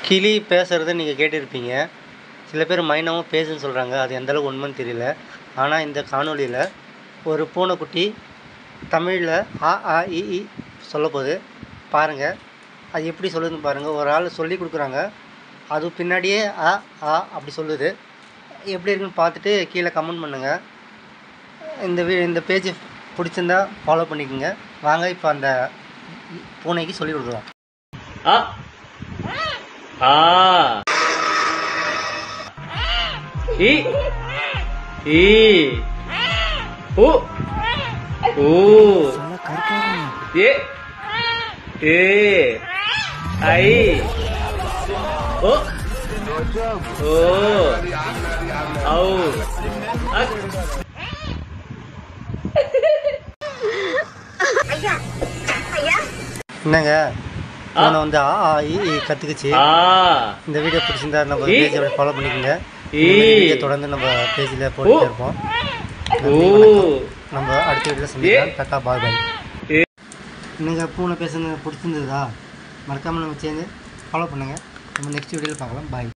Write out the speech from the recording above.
கிளி பேசுகிறத நீங்கள் கேட்டிருப்பீங்க சில பேர் மைனாவும் பேசுன்னு சொல்கிறாங்க அது எந்த அளவுக்கு உண்மைன்னு தெரியல ஆனால் இந்த காணொளியில் ஒரு பூனைக்குட்டி தமிழில் ஆ ஆ இ இ சொல்ல போகுது பாருங்கள் அது எப்படி சொல்லுதுன்னு பாருங்கள் ஒரு ஆள் சொல்லி கொடுக்குறாங்க அது பின்னாடியே ஆ ஆ அப்படி சொல்லுது எப்படி இருக்குன்னு பார்த்துட்டு கீழே கமெண்ட் பண்ணுங்கள் இந்த வீ இந்த பேஜ் பிடிச்சிருந்தா ஃபாலோ பண்ணிக்கோங்க வாங்க இப்போ அந்த பூனைக்கு சொல்லி கொடுக்கலாம் அ ஆ இ ஈ உ ஊ ஏ ஏ ஐ ஓ ஓ ஔ அக் என்னங்க பூனை வந்து ஆ ஆ இ இ கற்றுக்குச்சு ஆ இந்த வீடியோ பிடிச்சிருந்தா நம்ம ஏ. பேஜ் அப்படியே ஃபாலோ பண்ணிக்கோங்க ஏ. இந்த மாதிரி வீடியோ தொடர்ந்து நம்ம பேஜில் போட்டுட்டே இருப்போம் ஓ நன்றி, வணக்கம். நம்ம அடுத்த வீடியோவில் சந்திக்கலாம் ஏ. டாட்டா பாய் பாய் ஏ. என்னங்க பூனை பேசுனது பிடிச்சிருந்ததா மறக்காமல் நம்ம சேர்ந்து ஃபாலோ பண்ணுங்கள் நம்ம நெக்ஸ்ட் வீடியோவில் பார்க்கலாம் பாய்